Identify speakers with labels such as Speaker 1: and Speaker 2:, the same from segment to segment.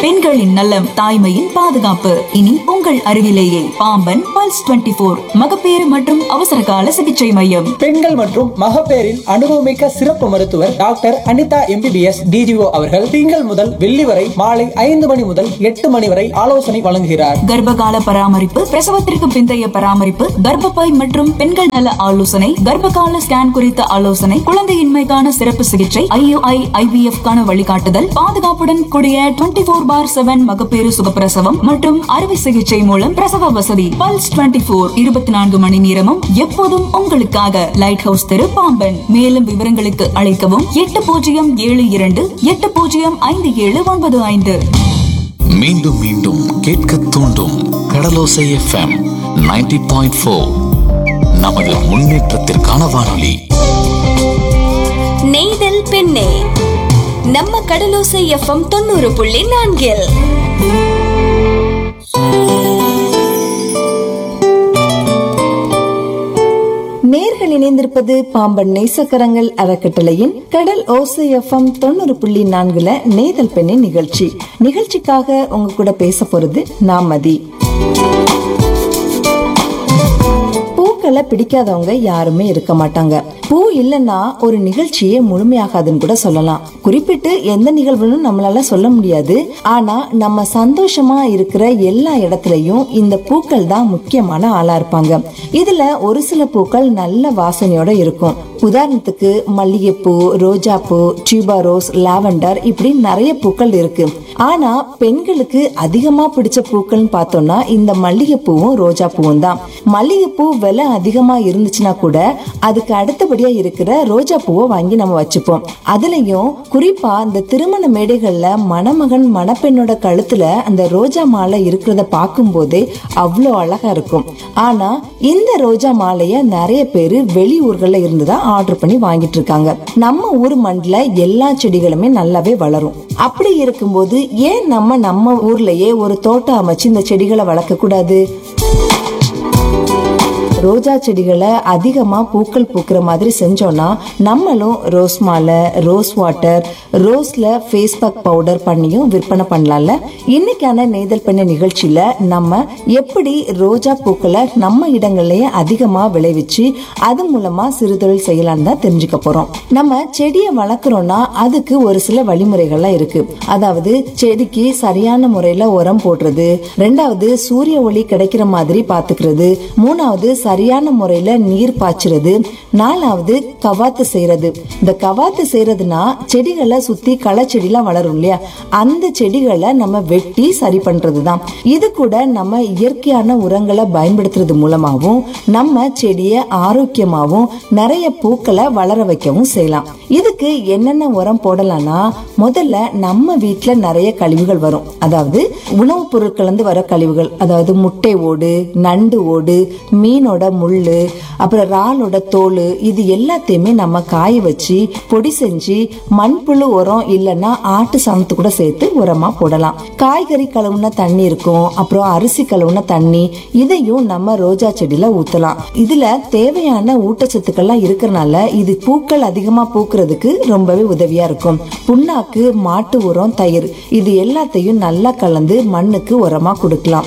Speaker 1: பெண்களின் நலம் தாய்மையின் பாதுகாப்பு இனி உங்கள் அருகிலேயே பாம்பன் பல்ஸ் 24 போர் மகப்பேறு மற்றும் அவசர கால சிகிச்சை மையம்
Speaker 2: பெண்கள் மற்றும் மகப்பேறின் அனுபவமிக்க சிறப்பு மருத்துவர் டாக்டர் அனிதா எம்பிபிஎஸ் டிஜிஓ அவர்கள் திங்கள் முதல் வெள்ளி வரை மாலை ஐந்து மணி முதல் எட்டு மணி வரை ஆலோசனை வழங்குகிறார்
Speaker 1: கர்ப்பகால பராமரிப்பு பிரசவத்திற்கு பிந்தைய பராமரிப்பு கர்ப்பப்பை மற்றும் பெண்கள் நல ஆலோசனை கர்ப்பகால ஸ்கேன் குறித்த ஆலோசனை குழந்தையின்மைக்கான சிறப்பு சிகிச்சை ஐயுஐ ஐவிஎஃப் கான வழிகாட்டுதல் பாதுகாப்புடன் கூடிய டுவெண்டி போர் பார் செவன் மகப்பேறு சுகப்பிரசவம் மற்றும் அறுவை சிகிச்சை மூலம் பிரசவ வசதி பல்ஸ் டுவெண்டி போர் இருபத்தி நான்கு மணி நேரமும் எப்போதும் உங்களுக்காக லைட் ஹவுஸ் தெரு பாம்பன் மேலும் விவரங்களுக்கு அழைக்கவும் எட்டு பூஜ்ஜியம் ஏழு இரண்டு எட்டு பூஜ்ஜியம் ஐந்து ஏழு ஒன்பது ஐந்து
Speaker 3: மீண்டும் மீண்டும் கேட்க தூண்டும் கடலோசை எஃப்எம் 90.4 பாயிண்ட் ஃபோர் நமது முன்னேற்றத்திற்கான வானொலி
Speaker 4: நெய்தல் பெண்ணே நம்ம கடலோசை எஃப்எம் தொண்ணூறு புள்ளி நான்கில்
Speaker 5: நேர்கள் இணைந்திருப்பது பாம்பன் நேசக்கரங்கள் அறக்கட்டளையின் கடல் ஓசை எஃப்எம் தொண்ணூறு புள்ளி நான்குல நேதல் பெண்ணின் நிகழ்ச்சி நிகழ்ச்சிக்காக உங்க கூட பேச போறது நான் மதி பூக்களை பிடிக்காதவங்க யாருமே இருக்க மாட்டாங்க பூ இல்லைன்னா ஒரு நிகழ்ச்சியே முழுமையாகாதுன்னு கூட சொல்லலாம் குறிப்பிட்டு எந்த நிகழ்வுன்னு நம்மளால சொல்ல முடியாது ஆனா நம்ம சந்தோஷமா இருக்கிற எல்லா இடத்துலயும் இந்த பூக்கள் தான் முக்கியமான ஆளா இருப்பாங்க இதுல ஒரு சில பூக்கள் நல்ல வாசனையோட இருக்கும் உதாரணத்துக்கு மல்லிகைப்பூ ரோஜாப்பூ டியூபா ரோஸ் லாவெண்டர் இப்படி நிறைய பூக்கள் இருக்கு ஆனா பெண்களுக்கு அதிகமா பிடிச்ச பூக்கள்னு பார்த்தோம்னா இந்த மல்லிகைப்பூவும் ரோஜா பூவும் தான் மல்லிகைப்பூ விலை அதிகமா இருந்துச்சுன்னா கூட அதுக்கு அடுத்தபடியா இருக்கிற ரோஜா பூவை வாங்கி நம்ம வச்சுப்போம் அதுலயும் குறிப்பா இந்த திருமண மேடைகள்ல மணமகன் மணப்பெண்ணோட கழுத்துல அந்த ரோஜா மாலை இருக்கிறத பார்க்கும்போதே அவ்வளோ அழகா இருக்கும் ஆனா இந்த ரோஜா மாலைய நிறைய பேரு வெளியூர்கள்ல இருந்து தான் ஆர்டர் பண்ணி வாங்கிட்டு இருக்காங்க நம்ம ஊர் மண்ணில் எல்லா செடிகளுமே நல்லாவே வளரும் அப்படி இருக்கும்போது ஏன் நம்ம நம்ம ஊர்லயே ஒரு தோட்டம் அமைச்சு இந்த செடிகளை வளர்க்க கூடாது ரோஜா செடிகளை அதிகமா பூக்கள் பூக்கிற மாதிரி செஞ்சோம்னா நம்மளும் ரோஸ் மாலை ரோஸ் வாட்டர் ரோஸ்ல ஃபேஸ் பேக் பவுடர் பண்ணியும் விற்பனை பண்ணலாம்ல இன்னைக்கான நெய்தல் பண்ண நிகழ்ச்சியில நம்ம எப்படி ரோஜா பூக்களை நம்ம இடங்கள்லயே அதிகமா விளைவிச்சு அது மூலமா சிறுதொழில் செய்யலாம்னு தான் தெரிஞ்சுக்க போறோம் நம்ம செடியை வளர்க்குறோம்னா அதுக்கு ஒரு சில வழிமுறைகள்லாம் இருக்கு அதாவது செடிக்கு சரியான முறையில உரம் போடுறது ரெண்டாவது சூரிய ஒளி கிடைக்கிற மாதிரி பாத்துக்கிறது மூணாவது சரியான முறையில நீர் பாய்ச்சுறது நாலாவது கவாத்து செய்யறது இந்த கவாத்து செய்யறதுனா செடிகளை சுத்தி களை செடிலாம் வளரும் இல்லையா அந்த செடிகளை நம்ம வெட்டி சரி பண்றதுதான் இது கூட நம்ம இயற்கையான உரங்களை பயன்படுத்துறது மூலமாகவும் நம்ம செடியை ஆரோக்கியமாகவும் நிறைய பூக்களை வளர வைக்கவும் செய்யலாம் இதுக்கு என்னென்ன உரம் போடலாம்னா முதல்ல நம்ம வீட்ல நிறைய கழிவுகள் வரும் அதாவது உணவுப் பொருட்கள் இருந்து வர கழிவுகள் அதாவது முட்டை ஓடு நண்டு ஓடு மீனோட முள்ளு அப்புறம் இறாலோட தோல் இது எல்லாத்தையுமே நம்ம காய வச்சு பொடி செஞ்சு மண்புழு உரம் இல்லைன்னா ஆட்டு சாணத்து கூட சேர்த்து உரமா போடலாம் காய்கறி கழுவுன தண்ணி இருக்கும் அப்புறம் அரிசி கழுவுன தண்ணி இதையும் நம்ம ரோஜா செடியில ஊத்தலாம் இதுல தேவையான ஊட்டச்சத்துக்கள்லாம் இருக்கறனால இது பூக்கள் அதிகமா பூக்கிறதுக்கு ரொம்பவே உதவியா இருக்கும் புண்ணாக்கு மாட்டு உரம் தயிர் இது எல்லாத்தையும் நல்லா கலந்து மண்ணுக்கு உரமா கொடுக்கலாம்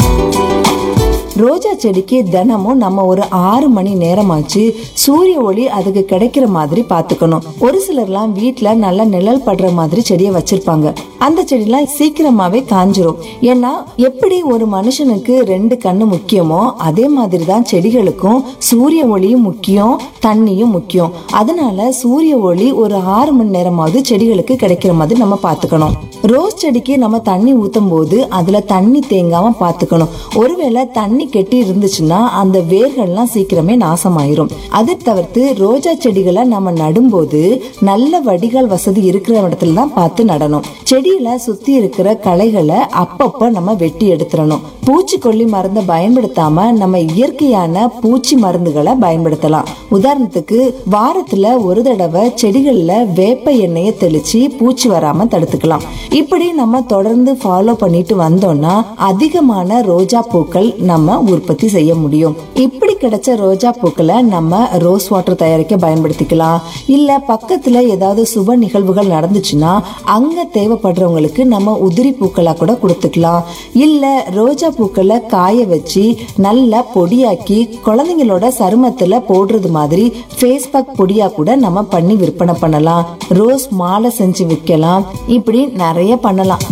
Speaker 5: ரோஜா செடிக்கு தினமும் நம்ம ஒரு ஆறு மணி நேரமாச்சு சூரிய ஒளி அதுக்கு கிடைக்கிற மாதிரி பாத்துக்கணும் ஒரு சிலர்லாம் வீட்ல நல்ல நிழல் படுற மாதிரி செடியை வச்சிருப்பாங்க அந்த செடிலாம் சீக்கிரமாவே காஞ்சிரும் ஏன்னா எப்படி ஒரு மனுஷனுக்கு ரெண்டு கண்ணு முக்கியமோ அதே மாதிரி தான் செடிகளுக்கும் சூரிய ஒளியும் முக்கியம் தண்ணியும் முக்கியம் அதனால சூரிய ஒளி ஒரு ஆறு மணி நேரமாவது செடிகளுக்கு கிடைக்கிற மாதிரி நம்ம பாத்துக்கணும் ரோஸ் செடிக்கு நம்ம தண்ணி ஊத்தும் போது அதுல தண்ணி தேங்காம பாத்துக்கணும் ஒருவேளை தண்ணி கெட்டி இருந்துச்சுன்னா அந்த வேர்கள்லாம் சீக்கிரமே நாசமாயிரும் அதை தவிர்த்து ரோஜா செடிகளை நம்ம நடும்போது நல்ல வடிகால் வசதி இருக்கிற இடத்துல தான் பார்த்து நடணும் செடியில சுத்தி இருக்கிற களைகளை அப்பப்ப நம்ம வெட்டி எடுத்துடணும் பூச்சிக்கொல்லி மருந்தை பயன்படுத்தாம நம்ம இயற்கையான பூச்சி மருந்துகளை பயன்படுத்தலாம் உதாரணத்துக்கு வாரத்துல ஒரு தடவை செடிகள்ல வேப்ப எண்ணெயை தெளிச்சு பூச்சி வராம தடுத்துக்கலாம் இப்படி நம்ம தொடர்ந்து ஃபாலோ பண்ணிட்டு வந்தோம்னா அதிகமான ரோஜா பூக்கள் நம்ம உற்பத்தி செய்ய முடியும் இப்படி கிடைச்ச ரோஜா பூக்களை நம்ம ரோஸ் வாட்டர் தயாரிக்க பயன்படுத்திக்கலாம் இல்ல பக்கத்துல ஏதாவது சுப நிகழ்வுகள் நடந்துச்சுன்னா அங்க தேவைப்படுறவங்களுக்கு நம்ம உதிரி பூக்களா கூட கொடுத்துக்கலாம் இல்ல ரோஜா பூக்களை காய வச்சு நல்லா பொடியாக்கி குழந்தைங்களோட சருமத்துல போடுறது மாதிரி ஃபேஸ்பேக் பொடியா கூட நம்ம பண்ணி விற்பனை பண்ணலாம் ரோஸ் மாலை செஞ்சு விற்கலாம் இப்படி நிறைய பண்ணலாம்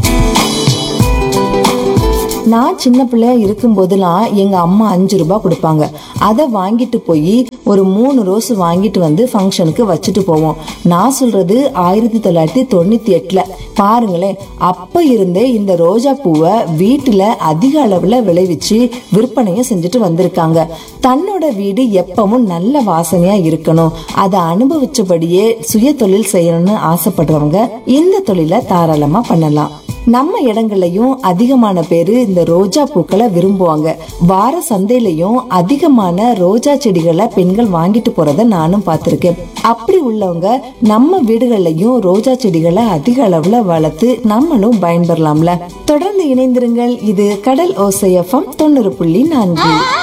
Speaker 5: நான் சின்ன பிள்ளையா இருக்கும் போதெல்லாம் எங்க அம்மா அஞ்சு ரூபாய் கொடுப்பாங்க அதை வாங்கிட்டு போய் ஒரு மூணு ரோஸ் வாங்கிட்டு வந்து ஃபங்க்ஷனுக்கு வச்சுட்டு போவோம் நான் சொல்றது ஆயிரத்தி தொள்ளாயிரத்தி தொண்ணூத்தி எட்டுல பாருங்களேன் அப்ப இருந்தே இந்த ரோஜா பூவை வீட்டுல அதிக அளவுல விளைவிச்சு விற்பனையும் செஞ்சுட்டு வந்திருக்காங்க தன்னோட வீடு எப்பவும் நல்ல வாசனையா இருக்கணும் அதை அனுபவிச்சபடியே சுய தொழில் செய்யணும்னு ஆசைப்படுறவங்க இந்த தொழிலை தாராளமா பண்ணலாம் நம்ம இடங்கள்லயும் அதிகமான பேரு இந்த ரோஜா பூக்களை விரும்புவாங்க வார சந்தையிலயும் அதிகமான ரோஜா செடிகளை பெண்கள் வாங்கிட்டு போறத நானும் பார்த்திருக்கேன் அப்படி உள்ளவங்க நம்ம வீடுகள்லயும் ரோஜா செடிகளை அதிக அளவுல வளர்த்து நம்மளும் பயன்பெறலாம்ல தொடர்ந்து இணைந்திருங்கள் இது கடல் ஓசையஃபம் தொண்ணூறு புள்ளி நான்கு